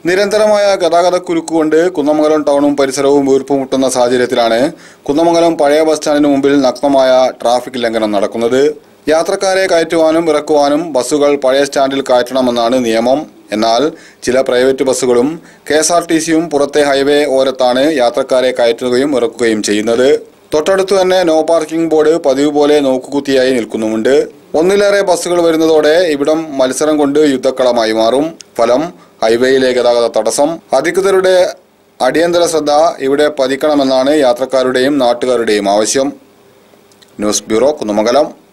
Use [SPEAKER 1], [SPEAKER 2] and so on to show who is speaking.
[SPEAKER 1] നിരന്തരമായ ഗതാഗതക്കുരുക്ക് കൊണ്ട് കുന്നമംഗലം ടൗണും പരിസരവും വീർപ്പുമുട്ടുന്ന സാഹചര്യത്തിലാണ് കുന്നമംഗലം പഴയ ബസ് സ്റ്റാൻഡിന് മുമ്പിൽ നഗ്നമായ ട്രാഫിക് ലംഘനം നടക്കുന്നത് യാത്രക്കാരെ കയറ്റുവാനും ഇറക്കുവാനും ബസ്സുകൾ പഴയ സ്റ്റാൻഡിൽ കയറ്റണമെന്നാണ് നിയമം എന്നാൽ ചില പ്രൈവറ്റ് ബസ്സുകളും കെ എസ് ആർ ടി സിയും പുറത്തെ ഹൈവേ ഓരത്താണ് യാത്രക്കാരെ കയറ്റുകയും ഇറക്കുകയും ചെയ്യുന്നത് തൊട്ടടുത്ത് തന്നെ നോ പാർക്കിംഗ് ബോർഡ് പതിവ് പോലെ നോക്കുകുത്തിയായി നിൽക്കുന്നുമുണ്ട് ഒന്നിലേറെ ബസ്സുകൾ വരുന്നതോടെ ഇവിടം മത്സരം കൊണ്ട് യുദ്ധക്കളമായി മാറും ഫലം ഹൈവേയിലെ ഗതാഗത തടസ്സം അധികൃതരുടെ അടിയന്തര ശ്രദ്ധ ഇവിടെ പതിക്കണമെന്നാണ് യാത്രക്കാരുടെയും നാട്ടുകാരുടെയും ആവശ്യം ന്യൂസ് ബ്യൂറോ കുന്നമംഗലം